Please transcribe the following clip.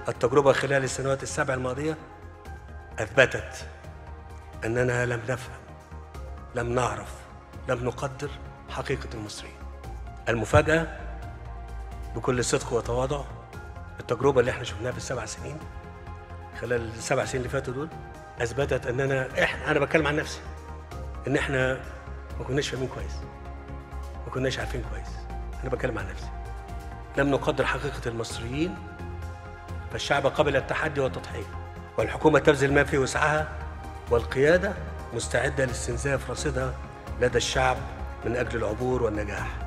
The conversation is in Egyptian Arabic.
التجربة خلال السنوات السبع الماضية أثبتت أننا لم نفهم لم نعرف لم نقدر حقيقة المصريين المفاجأة بكل صدق وتواضع التجربة اللي احنا شفناها في السبع سنين خلال السبع سنين اللي فاتوا دول أثبتت أننا احنا أنا بتكلم عن نفسي إن احنا ما كناش فاهمين كويس ما كناش عارفين كويس أنا بتكلم عن نفسي لم نقدر حقيقة المصريين فالشعب قبل التحدي والتضحية والحكومة تبذل ما في وسعها والقيادة مستعدة لاستنزاف رصيدها لدى الشعب من أجل العبور والنجاح